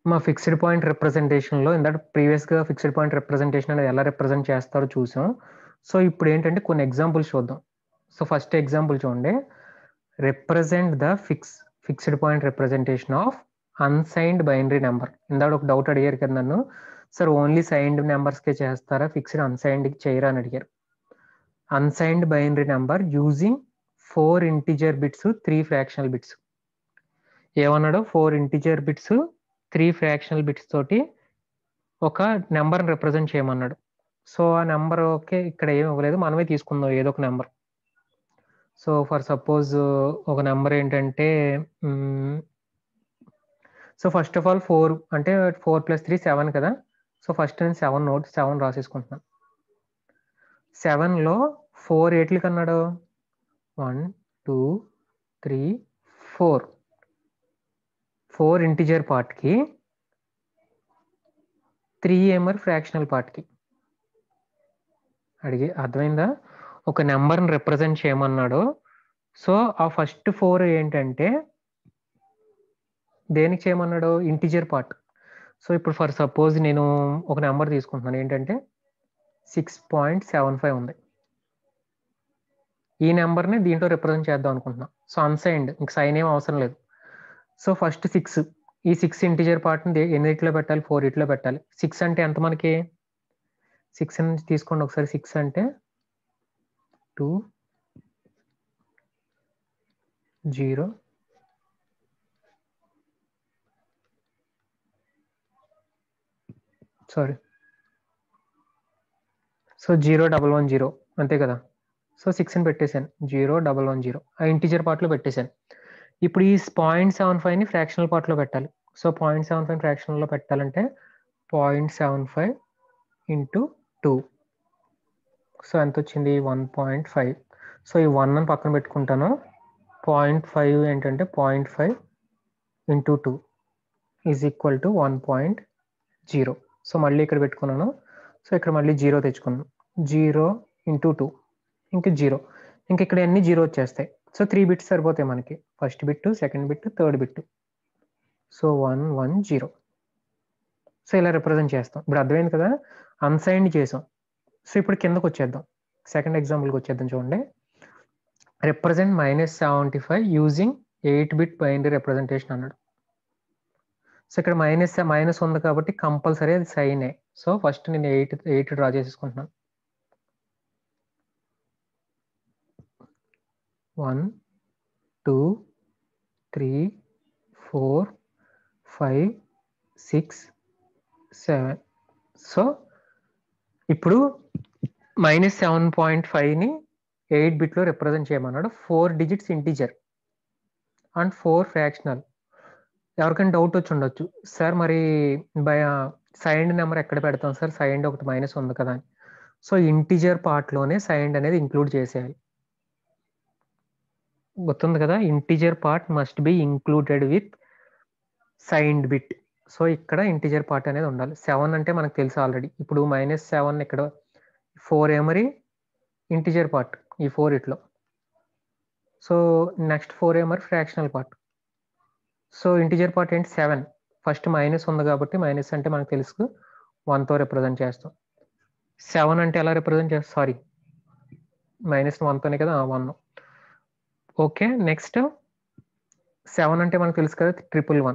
మా fixed point రిప్రజెంటేషన్‌లో ఇందాక ప్రీవియస్‌గా ఫిక్స్డ్ పాయింట్ రిప్రజెంటేషన్ అనేది ఎలా రిప్రజెంట్ చేస్తారో చూసాం. సో, ఇప్పుడేంటంటే కొన్ని ఎగ్జాంపుల్స్ చూద్దాం. సో, ఫస్ట్ ఎగ్జాంపుల్ చూడండి. Represent the fix fixed point representation of unsigned binary number. ఇందాక ఒక డౌట్ అడిగారు కదా నన్ను. సార్ ఓన్లీ సైన్డ్ నంబర్స్‌కే చేస్తారా? ఫిక్స్డ్ అన్‌సైన్డ్‌కి చేయరా అని అడిగారు. Unsigned binary number using 4 integer bits, 3 fractional bits. ఏమన్నాడు? 4 ఇంటిజర్ బిట్స్, 3 ఫ్రాక్షనల్ బిట్స్ తోటి ఒక నంబర్‌ని రిప్రజెంట్ చేయమన్నాడు. సో, ఆ నంబర్ ఓకే. ఇక్కడ ఏమి ఇవ్వలేదు. మనమే తీసుకుందాం ఏదో ఒక నంబర్. సో, ఫర్ సపోజ్ ఒక నంబర్ ఏంటంటే hmm. So, first of all 4 అంటే 4 + 3 7 కదా! సో, ఫస్ట్ నేను 7 నోట్ 7 రాసేసుకుంటున్నాను. 7లో 4 ఏట్లికన్నాడు? 1, 2, 3, 4. 4 ఇంటిజర్ పార్ట్‌కి 3 ఏమో మరి ఫ్రాక్షనల్ పార్ట్‌కి. అడిగి అర్థమైందా? ఒక నంబర్‌ని రిప్రజెంట్ చేయమన్నాడు. సో, ఆ ఫస్ట్ 4 ఏంటంటే దేనికి చేయమన్నాడు? Integer part. సో, ఇప్పుడు ఫర్ సపోజ్ నేను ఒక నంబర్ తీసుకుంటున్నాను. ఏంటంటే 6.75 ఉంది. ఈ నంబర్‌ని దీంట్లో రిప్రజెంట్ చేద్దాం అనుకుంటున్నా. సో, అన్‌సైన్డ్ ఇంక సైన్ ఏమి అవసరం లేదు. సో, ఫస్ట్ 6 ఈ 6 ఇంటిజర్ పార్ట్‌ని దే ఎన్నిట్లో పెట్టాలి? 4 ఇట్లో పెట్టాలి. 6 అంటే ఎంత మనకి? 6ని తీసుకోండి ఒకసారి 6 అంటే 2 0 సారీ. సో, 0110 అంతే కదా! సో, 6ని పెట్టేసాను. 0110 ఆ ఇంటిజర్ పార్ట్‌లో పెట్టేసాను. ఇప్పుడు ఈ 0.75ని ఫ్రాక్షనల్ పార్ట్‌లో పెట్టాలి. సో, 0.75 ఫ్రాక్షనల్‌లో పెట్టాలంటే 0.75 ఇంటూ 2 సో, ఎంతొచ్చింది? 1.5 సో, ఈ 1 అని పక్కన పెట్టుకుంటాను. 0.5 ఏంటంటే 0.5 into 2 is equal to 1.0 so, మళ్ళీ ఇక్కడ పెట్టుకున్నాను. సో, ఇక్కడ మళ్ళీ 0 తెచ్చుకున్నాను. 0 ఇంటూ 2 ఇంక 0 ఇంక ఇక్కడ అన్ని 0 వచ్చేస్తాయి. సో, 3 బిట్స్ సరిపోతాయి మనకి. First bit, second bit, third bit. So, 1, 1, 0 so, ఇలా రిప్రజెంట్ చేస్తాం. ఇప్పుడు అర్థమైంది కదా! అన్‌సైన్డ్ చేసాం. సో, ఇప్పుడు కిందకొచ్చేద్దాం. సెకండ్ ఎగ్జాంపుల్‌కి వచ్చేద్దాం చూడండి. Represent -75 using 8 bit binary representation అన్నాడు. సో, ఇక్కడ మైనస్ మైనస్ ఉంది కాబట్టి కంపల్సరీ అది సైనే. సో, ఫస్ట్ నేను 8 8 డ్రా చేసేసుకుంటున్నాను. 1, 2, 3, 4, 5, 6, 7 సో, ఇప్పుడు -7.5ని 8 బిట్‌లో రిప్రజెంట్ చేయమన్నాడు. 4 డిజిట్స్ ఇంటిజర్ అండ్ 4 ఫ్రాక్షనల్. ఎవరికైనా డౌట్ వచ్చి ఉండొచ్చు. సార్ మరి బై ఆహ్, సైన్డ్ నంబర్ ఎక్కడ పెడతాం సార్? సైన్డ్ ఒకటి మైనస్ ఉంది కదా! అని. సో, ఇంటిజర్ పార్ట్‌లోనే సైన్డ్ అనేది ఇంక్లూడ్ చేసేయాలి. గుర్తుంది కదా! Integer part must be included with signed bit. So, ఇక్కడ ఇంటిజర్ పార్ట్ అనేది ఉండాలి. 7 అంటే మనకు తెలుసు ఆల్రెడీ. ఇప్పుడు -7 ఇక్కడ 4 ఏమో మరి ఇంటిజర్ పార్ట్. ఈ 4 ఇట్లో. సో, నెక్స్ట్ 4 ఏమో మరి fractional part. So, integer part ఏంటి? 7 ఫస్ట్ మైనస్ ఉంది కాబట్టి మైనస్ అంటే మనకు తెలుసు 1తో రిప్రజెంట్ చేస్తాం. 7 అంటే ఎలా రిప్రజెంట్ చేస్తాం? సారీ. మైనస్ 1తోనే కదా! ఆ! 1 ఓకే. నెక్స్ట్ 7 అంటే మనకు తెలుసు కదా! 111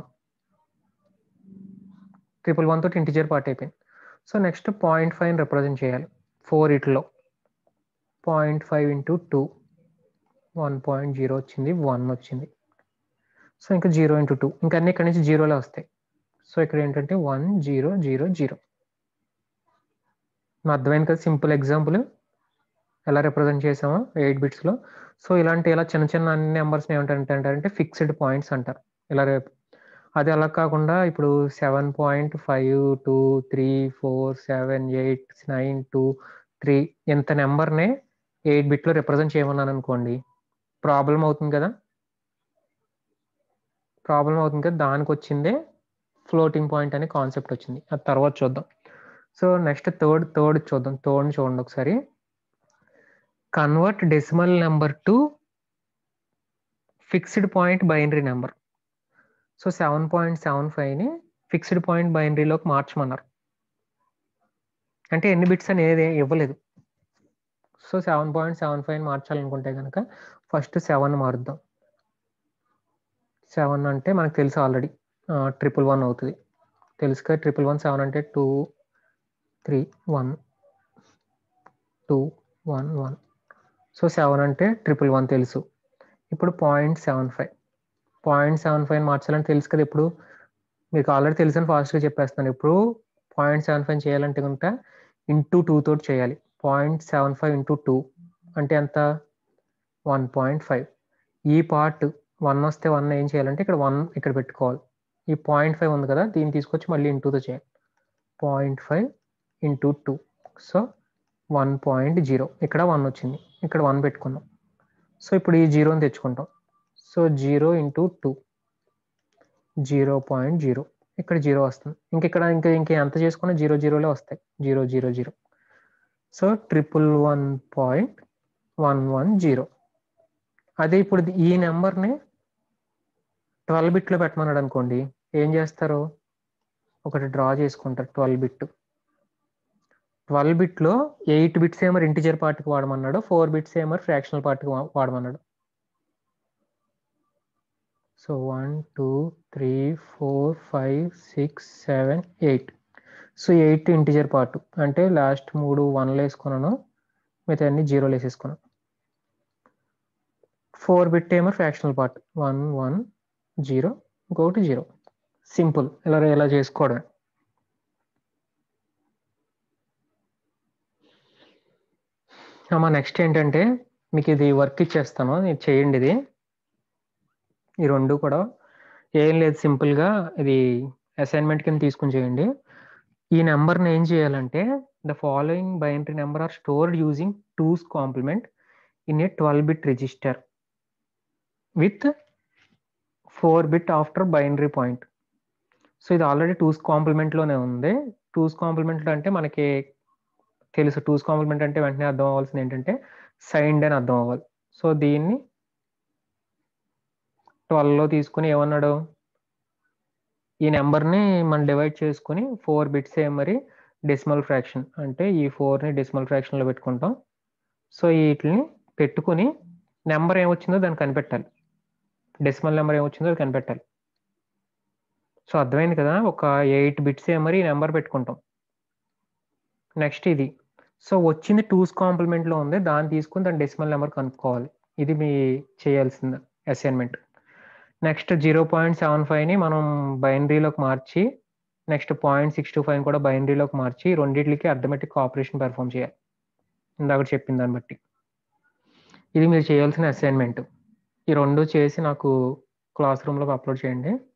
111 తోటి ఇంటిజర్ పార్ట్ అయిపోయింది. సో, నెక్స్ట్ 0.5ని రిప్రజెంట్ చేయాలి. 4 ఇట్లో. 0.5 ఇంటూ 2 1.0 వచ్చింది. 1 వచ్చింది. సో, ఇంకా 0 ఇంటూ 2 ఇంక అన్నీ ఇక్కడి నుంచి జీరోలే వస్తాయి. సో, ఇక్కడ ఏంటంటే 1, 0, 0, 0 అర్థమైంది కదా! Simple example. ఎలా రిప్రజెంట్ చేసామో 8 బిట్స్‌లో. సో, ఇలాంటి ఇలా చిన్న చిన్న అన్ని నంబర్స్‌ని ఏమంటారంటే ఫిక్స్డ్ పాయింట్స్ అంటారు. ఇలా రేపు అది అలా కాకుండా ఇప్పుడు 7.5, 2, 3, 4, 7, 8, 9, 2, 3 ఇంత నంబర్‌ని 8 బిట్‌లో రిప్రజెంట్ చేయమన్నాననుకోండి. ప్రాబ్లమ్ అవుతుంది కదా! ప్రాబ్లమ్ అవుతుంది కదా! దానికొచ్చిందే ఫ్లోటింగ్ పాయింట్ అనే కాన్సెప్ట్ వచ్చింది. అది తర్వాత చూద్దాం. సో, నెక్స్ట్ థర్డ్ థర్డ్ చూద్దాం. థర్డ్‌ని చూడండి ఒకసారి. Convert decimal number to fixed point binary number. So, 7.75ని ఫిక్స్డ్ పాయింట్ బైనరీలోకి మార్చమన్నారు అంటే ఎన్ని బిట్స్ అనేది ఇవ్వలేదు so seven point seven five మార్చాలనుకుంటే కనుక ఫస్ట్ సెవెన్ మారుద్దాం సెవెన్ అంటే మనకు తెలుసు ఆల్రెడీ ట్రిపుల్ వన్ అవుతుంది తెలుసు కదా ట్రిపుల్ వన్ సెవెన్ అంటే two three one two one one so seven అంటే ట్రిపుల్ వన్ తెలుసు ఇప్పుడు point seven five point seven five మార్చాలని తెలుసు కదా ఇప్పుడు మీకు ఆల్రెడీ తెలుసని ఫాస్ట్గా చెప్పేస్తున్నాను ఇప్పుడు పాయింట్ సెవెన్ ఫైవ్ చేయాలంటే కనుక ఇంటూ టూ తోటి చేయాలి point seven five into two అంటే ఎంత వన్ పాయింట్ ఫైవ్ ఈ పార్ట్ వన్ వస్తే వన్ ఏం చేయాలంటే ఇక్కడ వన్ ఇక్కడ పెట్టుకోవాలి ఈ పాయింట్ ఫైవ్ ఉంది కదా దీన్ని తీసుకొచ్చి మళ్ళీ ఇంటూతో చేయాలి point five into two so one point zero ఇక్కడ వన్ వచ్చింది ఇక్కడ వన్ పెట్టుకున్నాం సో ఇప్పుడు ఈ జీరోని తెచ్చుకుంటాం so zero into two zero point zero ఇక్కడ జీరో వస్తుంది ఇంక ఇక్కడ ఇంకా ఇంకా ఎంత చేసుకున్నా జీరో జీరోలే వస్తాయి zero zero zero so triple one point one one zero అదే ఇప్పుడు ఈ నెంబర్ని ట్వెల్వ్ బిట్లో పెట్టమన్నాడు అనుకోండి ఏం చేస్తారు ఒకటి డ్రా చేసుకుంటారు ట్వెల్వ్ బిట్ ట్వెల్వ్ బిట్లో ఎయిట్ బిట్స్ ఏమర్ ఇంటిజర్ పార్ట్కి వాడమన్నాడు ఫోర్ బిట్స్ ఏమర్ ఫ్రాక్షనల్ పార్ట్కి వాడమన్నాడు so one two three four five six seven eight so eight integer part అంటే లాస్ట్ మూడు వన్లు వేసుకున్నాను మిగతా అన్ని జీరోలు వేసేసుకున్నాను ఫోర్ బిట్ ఏమో fractional part one one zero ఇంకొకటి జీరో సింపుల్ ఇలా ఇలా చేసుకోవడమే అమ్మా నెక్స్ట్ ఏంటంటే మీకు ఇది వర్క్ ఇచ్చేస్తాను ఇది చేయండి ఇది ఈ రెండు కూడా ఏం లేదు సింపుల్గా ఇది అసైన్మెంట్ కింద తీసుకుని చేయండి ఈ నెంబర్ని ఏం చేయాలంటే the following binary number are stored using two's complement in a twelve bit register with four bit after binary point so ఇది ఆల్రెడీ టూస్ కాంప్లిమెంట్లోనే ఉంది టూస్ కాంప్లిమెంట్ అంటే మనకి తెలుసు టూస్ కాంప్లిమెంట్ అంటే వెంటనే అర్థం అవ్వాల్సింది ఏంటంటే సైన్డ్ అని అర్థం అవ్వాలి సో దీన్ని ట్వెల్వ్లో తీసుకుని ఏమన్నాడు ఈ నెంబర్ని మనం డివైడ్ చేసుకుని ఫోర్ బిట్స్ ఏ మరి డెసిమల్ ఫ్రాక్షన్ అంటే ఈ ఫోర్ని డెసిమల్ ఫ్రాక్షన్లో పెట్టుకుంటాం సో వీటిని పెట్టుకుని నెంబర్ ఏమొచ్చిందో దాన్ని కనిపెట్టాలి డెసిమల్ నెంబర్ ఏమొచ్చిందో అది కనిపెట్టాలి సో అర్థమైంది కదా ఒక ఎయిట్ బిట్స్ ఏ మరి నెంబర్ పెట్టుకుంటాం నెక్స్ట్ ఇది సో వచ్చింది టూస్ కాంప్లిమెంట్లో ఉంది దాన్ని తీసుకుని దాని డెసిమల్ నెంబర్ కనుక్కోవాలి ఇది మీ చేయాల్సింది assignment next zero point seven ఫైవ్ని మనం బైనరీలోకి మార్చి next point six two five కూడా బైనరీలోకి మార్చి రెండింటికి అర్థమెటిక్ ఆపరేషన్ పెర్ఫామ్ చేయాలి ఇందాక చెప్పిన దాన్ని బట్టి ఇది మీరు చేయాల్సిన అసైన్మెంట్ ఈ రెండు చేసి నాకు క్లాస్ రూమ్లోకి అప్లోడ్ చేయండి